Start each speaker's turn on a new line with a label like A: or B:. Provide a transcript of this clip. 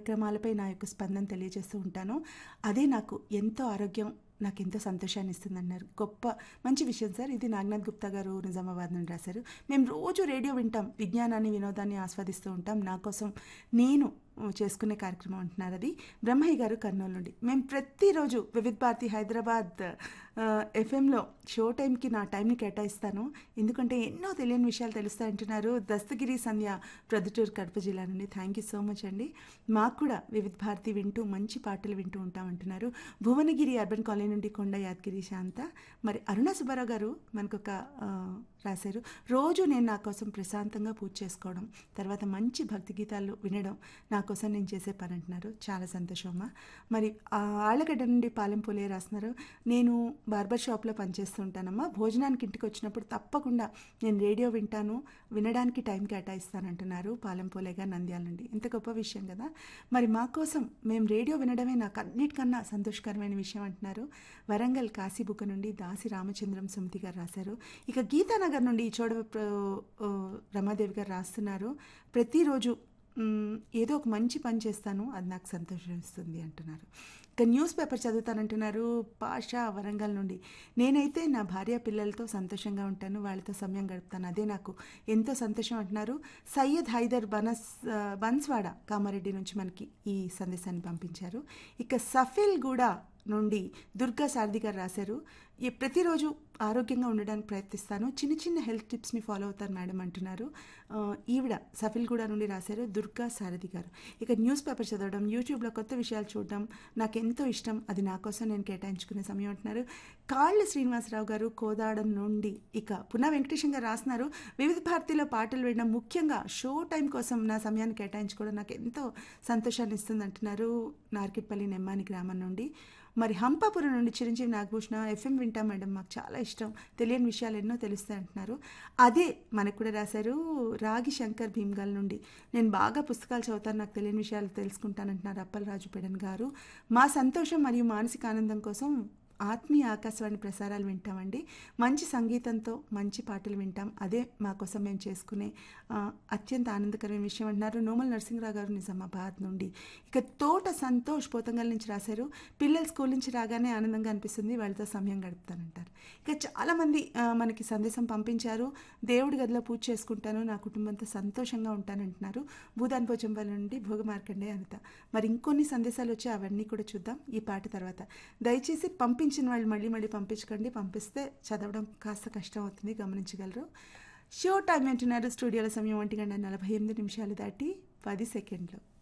A: కార్యక్రమాలపై నా యొక్క స్పందన తెలియజేస్తూ ఉంటాను అదే నాకు ఎంతో ఆరోగ్యం నాకు ఎంతో సంతోషాన్ని ఇస్తుందన్నారు గొప్ప మంచి విషయం సార్ ఇది నాగనాథ్ గుప్తా గారు నిజామాబాద్ నుండి రాశారు మేము రోజు రేడియో వింటాం విజ్ఞానాన్ని వినోదాన్ని ఆస్వాదిస్తూ ఉంటాం నా కోసం నేను చేసుకునే కార్యక్రమం అంటున్నారు అది బ్రహ్మయ్య గారు కర్నూలు నుండి మేము ప్రతిరోజు వివిధ్ భారతి హైదరాబాద్ ఎఫ్ఎంలో షో టైంకి నా టైంని కేటాయిస్తాను ఎందుకంటే ఎన్నో తెలియని విషయాలు తెలుస్తాయంటున్నారు దస్తగిరి సంధ్య ప్రొద్దుటూరు కడప జిల్లా నుండి థ్యాంక్ యూ సో మచ్ అండి మాకు కూడా వివిధ్ భారతి వింటూ మంచి పాటలు వింటూ ఉంటామంటున్నారు భువనగిరి అర్బన్ కాలనీ నుండి కొండ యాదగిరి శాంత మరి అరుణ సుబ్బారావు గారు మనకు ఒక రాశారు రోజు నేను నా కోసం ప్రశాంతంగా పూజ చేసుకోవడం తర్వాత మంచి భక్తి గీతాలు వినడం నా కోసం నేను చేసే పని అంటున్నారు చాలా సంతోషం అమ్మా మరి ఆళ్ళగడ్డ నుండి పాలెం పోలే రాస్తున్నారు నేను బార్బర్ షాప్లో పనిచేస్తూ ఉంటానమ్మా భోజనానికి ఇంటికి వచ్చినప్పుడు తప్పకుండా నేను రేడియో వింటాను వినడానికి టైం కేటాయిస్తానంటున్నారు పాలెం పోలేగా నంద్యాల నుండి ఇంత గొప్ప విషయం కదా మరి మా కోసం మేము రేడియో వినడమే నాకు అన్నిటికన్నా సంతోషకరమైన విషయం అంటున్నారు వరంగల్ కాశీబుక నుండి దాసి రామచంద్రం సుమతి గారు రాశారు ఇక గీతానగర్ నుండి చోడ రమాదేవి గారు రాస్తున్నారు ప్రతిరోజు ఏదో ఒక మంచి పని చేస్తాను అది నాకు సంతోషం ఇస్తుంది అంటున్నారు ఇక న్యూస్ పేపర్ చదువుతానంటున్నారు పాషా వరంగల్ నుండి నేనైతే నా భార్య పిల్లలతో సంతోషంగా ఉంటాను వాళ్ళతో సమయం గడుపుతాను అదే నాకు ఎంతో సంతోషం అంటున్నారు సయ్యద్ హైదర్ బనస్ బన్స్వాడ కామారెడ్డి నుంచి మనకి ఈ సందేశాన్ని పంపించారు ఇక సఫిల్ కూడా నుండి దుర్గా సారథి గారు రాశారు ప్రతిరోజు ఆరోగ్యంగా ఉండడానికి ప్రయత్నిస్తాను చిన్న చిన్న హెల్త్ టిప్స్ని ఫాలో అవుతాను మేడం అంటున్నారు ఈవిడ సఫిల్గూడ నుండి రాశారు దుర్గా సారథి గారు ఇక న్యూస్ పేపర్ చదవడం యూట్యూబ్లో కొత్త విషయాలు చూడడం నాకు ఎంతో ఇష్టం అది నా కోసం నేను కేటాయించుకునే సమయం అంటున్నారు కాళ్ళ శ్రీనివాసరావు గారు కోదాడం నుండి ఇక పునః వెంకటేశం గారు రాస్తున్నారు వివిధ భారతిలో పాటలు వినడం ముఖ్యంగా షో టైం కోసం నా సమయాన్ని కేటాయించుకోవడం నాకు ఎంతో సంతోషాన్ని ఇస్తుంది అంటున్నారు నార్కిట్పల్లి నెమ్మాని గ్రామం నుండి మరి హంపాపురం నుండి చిరంజీవి నాగభూషణ ఎఫ్ఎం వింటాం మేడం మాకు చాలా ఇష్టం తెలియని విషయాలు ఎన్నో తెలుస్తాయి అంటున్నారు అదే మనకు కూడా రాశారు రాగి శంకర్ భీమ్గల్ నుండి నేను బాగా పుస్తకాలు చదువుతాను నాకు తెలియని విషయాలు తెలుసుకుంటానంటున్నారు అప్పలరాజు పెడన్ గారు మా సంతోషం మరియు మానసిక ఆనందం కోసం ఆత్మీయ ఆకాశవాణి ప్రసారాలు వింటామండి మంచి సంగీతంతో మంచి పాటలు వింటాం అదే మా కోసం మేము చేసుకునే అత్యంత ఆనందకరమైన విషయం అంటున్నారు నోమల్ నరసింహరావు గారు నిజామాబాద్ నుండి ఇక తోట సంతోష్ పోతంగల్ నుంచి రాశారు పిల్లలు స్కూల్ నుంచి రాగానే ఆనందంగా అనిపిస్తుంది వాళ్ళతో సమయం గడుపుతానంటారు ఇక చాలామంది మనకి సందేశం పంపించారు దేవుడి గదిలో పూజ చేసుకుంటాను నా కుటుంబంతో సంతోషంగా ఉంటానంటున్నారు భూదాన్ పోచంపల్లి నుండి భోగ మార్కండే అనిత మరి ఇంకొన్ని సందేశాలు వచ్చి అవన్నీ కూడా చూద్దాం ఈ పాట తర్వాత దయచేసి పంపి పంపించిన వాళ్ళు మళ్ళీ మళ్ళీ పంపించకండి పంపిస్తే చదవడం కాస్త కష్టం అవుతుంది గమనించగలరు షో టైం అంటున్నారు స్టూడియోల సమయం ఒంటి గంట నలభై ఎనిమిది నిమిషాలు దాటి పది సెకండ్లు